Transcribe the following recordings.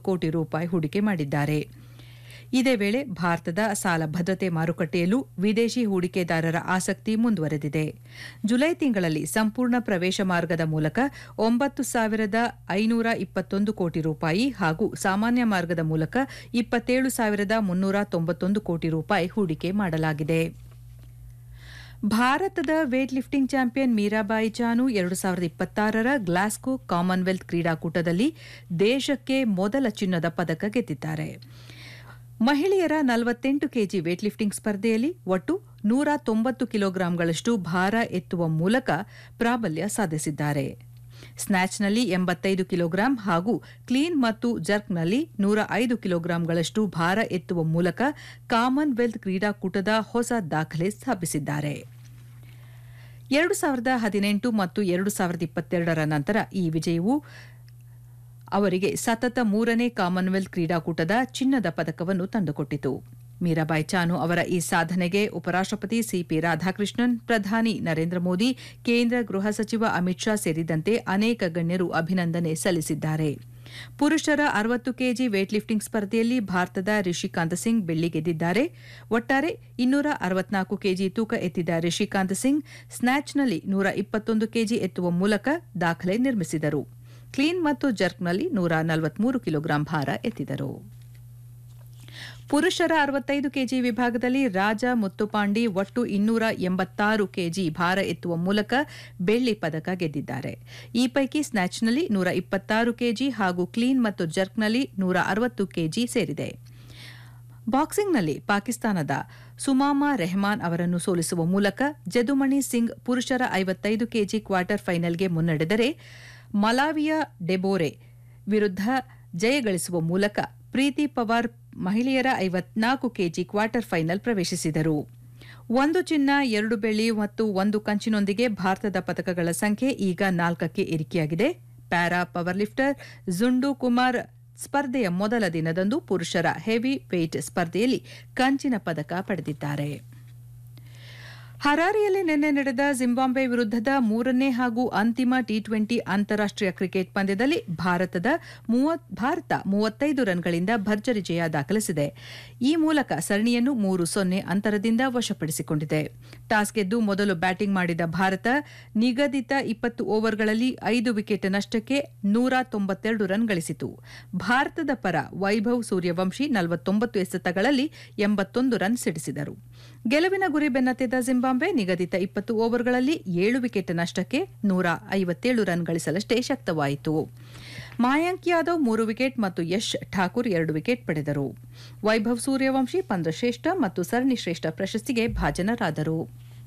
ಕೋಟಿ ರೂಪಾಯಿ ಹೂಡಿಕೆ ಮಾಡಿದ್ದಾರೆ ಇದೇ ವೇಳೆ ಭಾರತದ ಸಾಲ ಭದ್ರತೆ ಮಾರುಕಟ್ಟೆಯಲ್ಲೂ ವಿದೇಶಿ ಹೂಡಿಕೆದಾರರ ಆಸಕ್ತಿ ಮುಂದುವರೆದಿದೆ ಜುಲೈ ತಿಂಗಳಲ್ಲಿ ಸಂಪೂರ್ಣ ಪ್ರವೇಶ ಮಾರ್ಗದ ಮೂಲಕ ಒಂಬತ್ತು ಸಾವಿರದ ಐನೂರ ಇಪ್ಪತ್ತೊಂದು ಕೋಟಿ ರೂಪಾಯಿ ಹಾಗೂ ಸಾಮಾನ್ಯ ಮಾರ್ಗದ ಮೂಲಕ ಇಪ್ಪತ್ತೇಳು ಸಾವಿರದ ಮುನ್ನೂರ ತೊಂಬತ್ತೊಂದು ಕೋಟಿ ರೂಪಾಯಿ ಹೂಡಿಕೆ ಮಾಡಲಾಗಿದೆ ಭಾರತದ weight lifting champion Mirabai Chanu ಎರಡು ಸಾವಿರದ ಇಪ್ಪತ್ತಾರರ ಗ್ಲಾಸ್ಗೋ ಕಾಮನ್ವೆಲ್ತ್ ಕ್ರೀಡಾಕೂಟದಲ್ಲಿ ದೇಶಕ್ಕೆ ಮೊದಲ ಚಿನ್ನದ ಪದಕ ಗೆದ್ದಿದ್ದಾರೆ ಮಹಿಳೆಯರ ನಲವತ್ತೆಂಟು ಕೆಜಿ ವೇಟ್ ಲಿಫ್ಟಿಂಗ್ ಸ್ಪರ್ಧೆಯಲ್ಲಿ ಒಟ್ಟು ನೂರ ತೊಂಬತ್ತು ಕಿಲೋಗ್ರಾಂಗಳಷ್ಟು ಭಾರ ಎತ್ತುವ ಮೂಲಕ ಪ್ರಾಬಲ್ಯ ಸಾಧಿಸಿದ್ದಾರೆ ಸ್ನ್ಯಾಚ್ನಲ್ಲಿ ಎಂಬತ್ತೈದು ಕಿಲೋಗ್ರಾಂ ಹಾಗೂ ಕ್ಲೀನ್ ಮತ್ತು ಜರ್ಕ್ನಲ್ಲಿ ನೂರ ಐದು ಕಿಲೋಗ್ರಾಂಗಳಷ್ಟು ಭಾರ ಎತ್ತುವ ಮೂಲಕ ಕಾಮನ್ವೆಲ್ತ್ ಕ್ರೀಡಾಕೂಟದ ಹೊಸ ದಾಖಲೆ ಸ್ಥಾಪಿಸಿದ್ದಾರೆ ಎರಡು ಸಾವಿರದ ಹದಿನೆಂಟು ಮತ್ತು ಎರಡು ಸಾವಿರದ ಇಪ್ಪತ್ತೆರಡರ ನಂತರ ಈ ವಿಜಯವು ಅವರಿಗೆ ಸತತ ಮೂರನೇ ಕಾಮನ್ವೆಲ್ತ್ ಕ್ರೀಡಾಕೂಟದ ಚಿನ್ನದ ಪದಕವನ್ನು ತಂದುಕೊಟ್ಟಿತು ಮೀರಾಬಾಯಿ ಚಾನು ಅವರ ಈ ಸಾಧನೆಗೆ ಉಪರಾಷ್ಟಪತಿ ಸಿಪಿ ರಾಧಾಕೃಷ್ಣನ್ ಪ್ರಧಾನಿ ನರೇಂದ್ರ ಮೋದಿ ಕೇಂದ್ರ ಗೃಹ ಸಚಿವ ಅಮಿತ್ ಶಾ ಸೇರಿದಂತೆ ಅನೇಕ ಗಣ್ಯರು ಅಭಿನಂದನೆ ಸಲ್ಲಿಸಿದ್ದಾರೆ ಪುರುಷರ ಅರವತ್ತು ಕೆಜಿ ವೇಟ್ ಲಿಫ್ಟಿಂಗ್ ಸ್ಪರ್ಧೆಯಲ್ಲಿ ಭಾರತದ ರಿಷಿಕಾಂತ್ ಸಿಂಗ್ ಬೆಳ್ಳಿ ಗೆದ್ದಿದ್ದಾರೆ ಒಟ್ಟಾರೆ ಇನ್ನೂರ ಅರವತ್ನಾಲ್ಕು ಕೆಜಿ ತೂಕ ಎತ್ತಿದ ರಿಷಿಕಾಂತ್ ಸಿಂಗ್ ಸ್ನ್ಯಾಚ್ನಲ್ಲಿ ನೂರ ಇಪ್ಪತ್ತೊಂದು ಕೆಜಿ ಎತ್ತುವ ಮೂಲಕ ದಾಖಲೆ ನಿರ್ಮಿಸಿದರು ಕ್ಲೀನ್ ಮತ್ತು ಜರ್ಕ್ನಲ್ಲಿ ನೂರ ನಲವತ್ಮೂರು ಕಿಲೋಗ್ರಾಂ ಭಾರ ಎತ್ತಿದರು ಪುರುಷರ ಅರವತ್ತೈದು ಕೆಜಿ ವಿಭಾಗದಲ್ಲಿ ರಾಜ ಮುತ್ತುಪಾಂಡಿ ಒಟ್ಟು ಇನ್ನೂರ ಎಂಬತ್ತಾರು ಕೆಜಿ ಭಾರ ಎತ್ತುವ ಮೂಲಕ ಬೆಳ್ಳಿ ಪದಕ ಗೆದ್ದಿದ್ದಾರೆ ಈ ಪೈಕಿ ಸ್ನ್ಯಾಚ್ನಲ್ಲಿ ನೂರ ಇಪ್ಪತ್ತಾರು ಕೆಜಿ ಹಾಗೂ ಕ್ಲೀನ್ ಮತ್ತು ಜರ್ಕ್ನಲ್ಲಿ ನೂರ ಅರವತ್ತು ಕೆಜಿ ಸೇರಿದೆ ಬಾಕ್ಸಿಂಗ್ನಲ್ಲಿ ಪಾಕಿಸ್ತಾನದ ಸುಮಾಮಾ ರೆಹಮಾನ್ ಅವರನ್ನು ಸೋಲಿಸುವ ಮೂಲಕ ಜದುಮಣಿ ಸಿಂಗ್ ಪುರುಷರ ಐವತ್ತೈದು ಕೆಜಿ ಕ್ವಾರ್ಟರ್ ಫೈನಲ್ಗೆ ಮುನ್ನಡೆದರೆ ಮಲಾವಿಯ ಡೆಬೋರೆ ವಿರುದ್ಧ ಜಯ ಗಳಿಸುವ ಮೂಲಕ ಪ್ರೀತಿ ಪವಾರ್ ಮಹಿಳೆಯರ ಐವತ್ನಾಲ್ಕು ಕೆಜಿ ಕ್ವಾರ್ಟರ್ ಫೈನಲ್ ಪ್ರವೇಶಿಸಿದರು ಒಂದು ಚಿನ್ನ ಎರಡು ಬೆಳ್ಳಿ ಮತ್ತು ಒಂದು ಕಂಚಿನೊಂದಿಗೆ ಭಾರತದ ಪದಕಗಳ ಸಂಖ್ಯೆ ಈಗ ನಾಲ್ಕಕ್ಕೆ ಏರಿಕೆಯಾಗಿದೆ para power lifter Jundu Kumar ಸ್ಪರ್ಧೆಯ ಮೊದಲ ದಿನದಂದು ಪುರುಷರ ಹೆವಿ ವೇಟ್ ಸ್ಪರ್ಧೆಯಲ್ಲಿ ಕಂಚಿನ ಪದಕ ಪಡೆದಿದ್ದಾರೆ ಹರಾರಿಯಲ್ಲಿ ನಿನ್ನೆ ನಡೆದ ಜಿಂಬಾಬ್ವೆ ವಿರುದ್ಧದ ಮೂರನೇ ಹಾಗೂ ಅಂತಿಮ ಟಿ ಟ್ವೆಂಟಿ ಅಂತಾರಾಷ್ಟೀಯ ಕ್ರಿಕೆಟ್ ಪಂದ್ಯದಲ್ಲಿ ಭಾರತದ ಭಾರತ ಮೂವತ್ತೈದು ರನ್ಗಳಿಂದ ಭರ್ಜರಿ ಜಯ ದಾಖಲಿಸಿದೆ ಈ ಮೂಲಕ ಸರಣಿಯನ್ನು ಮೂರು ಸೊನ್ನೆ ಅಂತರದಿಂದ ವಶಪಡಿಸಿಕೊಂಡಿದೆ ಟಾಸ್ ಗೆದ್ದು ಮೊದಲು ಬ್ಯಾಟಿಂಗ್ ಮಾಡಿದ ಭಾರತ ನಿಗದಿತ ಇಪ್ಪತ್ತು ಓವರ್ಗಳಲ್ಲಿ ಐದು ವಿಕೆಟ್ ನಷ್ಟಕ್ಕೆ ನೂರ ತೊಂಬತ್ತೆರಡು ರನ್ ಗಳಿಸಿತು ಭಾರತದ ಪರ ವೈಭವ್ ಸೂರ್ಯವಂಶಿ ನಲವತ್ತೊಂಬತ್ತು ಎಸೆತಗಳಲ್ಲಿ ಎಂಬತ್ತೊಂದು ರನ್ ಸಿಡಿಸಿದರು ಗೆಲುವಿನ ಗುರಿ ಬೆನ್ನತ್ತಿದ್ದ ಜಿಂಬಾಬ್ವೆ ನಿಗದಿತ ಇಪ್ಪತ್ತು ಓವರ್ಗಳಲ್ಲಿ ಏಳು ವಿಕೆಟ್ ನಷ್ಟಕ್ಕೆ ನೂರ ಐವತ್ತೇಳು ರನ್ ಗಳಿಸಲಷ್ಟೇ ಶಕ್ತವಾಯಿತು ಮಾಯಾಂಕ್ ಯಾದವ್ ಮೂರು ವಿಕೆಟ್ ಮತ್ತು ಯಶ್ ಠಾಕೂರ್ ಎರಡು ವಿಕೆಟ್ ಪಡೆದರು ವೈಭವ್ ಸೂರ್ಯವಂಶಿ ಪಂದ್ರಶ್ರೇಷ್ಠ ಮತ್ತು ಸರಣಿ ಶ್ರೇಷ್ಠ ಪ್ರಶಸ್ತಿಗೆ ಭಾಜನರಾದರು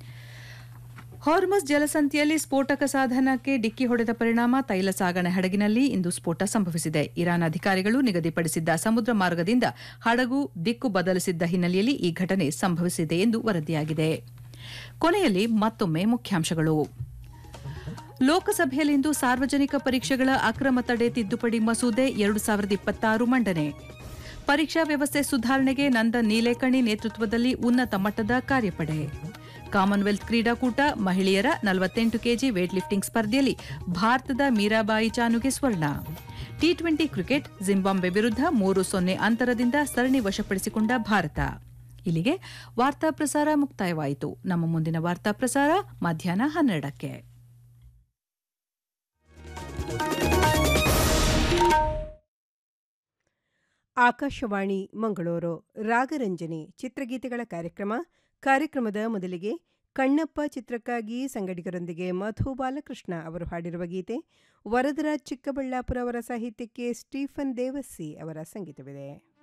ಹಾರ್ಮಸ್ ಜಲಸಂತಿಯಲ್ಲಿ ಸ್ಫೋಟಕ ಸಾಧನಕ್ಕೆ ಡಿಕ್ಕಿ ಹೊಡೆದ ಪರಿಣಾಮ ತೈಲ ಸಾಗಣೆ ಹಡಗಿನಲ್ಲಿ ಇಂದು ಸ್ಫೋಟ ಸಂಭವಿಸಿದೆ ಇರಾನ್ ಅಧಿಕಾರಿಗಳು ನಿಗದಿಪಡಿಸಿದ್ದ ಸಮುದ್ರ ಮಾರ್ಗದಿಂದ ಹಡಗು ದಿಕ್ಕು ಬದಲಿಸಿದ್ದ ಹಿನ್ನೆಲೆಯಲ್ಲಿ ಈ ಘಟನೆ ಸಂಭವಿಸಿದೆ ಎಂದು ವರದಿಯಾಗಿದೆ ಕೊನೆಯಲ್ಲಿ ಮತ್ತೊಮ್ಮೆ ಮುಖ್ಯಾಂಶಗಳು ಲೋಕಸಭೆಯಲ್ಲಿಂದು ಸಾರ್ವಜನಿಕ ಪರೀಕ್ಷೆಗಳ ಅಕ್ರಮ ತಡೆ ತಿದ್ದುಪಡಿ ಮಸೂದೆ ಎರಡು ಸಾವಿರದ ಇಪ್ಪತ್ತಾರು ಮಂಡನೆ ಪರೀಕ್ಷಾ ವ್ಯವಸ್ಥೆ ಸುಧಾರಣೆಗೆ ನಂದನ್ ನೀಲೇಕಣಿ ನೇತೃತ್ವದಲ್ಲಿ ಉನ್ನತ ಮಟ್ಟದ ಕಾರ್ಯಪಡೆ ಕಾಮನ್ವೆಲ್ತ್ ಕ್ರೀಡಾಕೂಟ ಮಹಿಳೆಯರ ನಲವತ್ತೆಂಟು ಕೆಜಿ ವೇಟ್ ಲಿಫ್ಟಿಂಗ್ ಸ್ಪರ್ಧೆಯಲ್ಲಿ ಭಾರತದ ಮೀರಾಬಾಯಿ ಚಾನುಗೆ ಸ್ವರ್ಣ ಟಿ ಟ್ವೆಂಟಿ ಕ್ರಿಕೆಟ್ ಜಿಂಬಾಬ್ವೆ ವಿರುದ್ಧ ಮೂರು ಸೊನ್ನೆ ಅಂತರದಿಂದ ಸರಣಿ ವಶಪಡಿಸಿಕೊಂಡ ಭಾರತ ಇಲ್ಲಿಗೆ ವಾರ್ತಾ ಪ್ರಸಾರ ಮುಕ್ತಾಯವಾಯಿತು ನಮ್ಮ ಮುಂದಿನ ವಾರ್ತಾ ಪ್ರಸಾರ ಮಧ್ಯಾಹ್ನ ಹನ್ನೆರಡಕ್ಕೆ ಆಕಾಶವಾಣಿ ಮಂಗಳೂರು ರಾಗರಂಜನಿ ಚಿತ್ರಗೀತೆಗಳ ಕಾರ್ಯಕ್ರಮ ಕಾರ್ಯಕ್ರಮದ ಮೊದಲಿಗೆ ಕಣ್ಣಪ್ಪ ಚಿತ್ರಕ್ಕಾಗಿ ಸಂಗಡಿಗರೊಂದಿಗೆ ಮಧು ಬಾಲಕೃಷ್ಣ ಅವರು ಹಾಡಿರುವ ಗೀತೆ ವರದರಾಜ್ ಚಿಕ್ಕಬಳ್ಳಾಪುರ ಅವರ ಸಾಹಿತ್ಯಕ್ಕೆ ಸ್ಟೀಫನ್ ದೇವಸ್ಸಿ ಅವರ ಸಂಗೀತವಿದೆ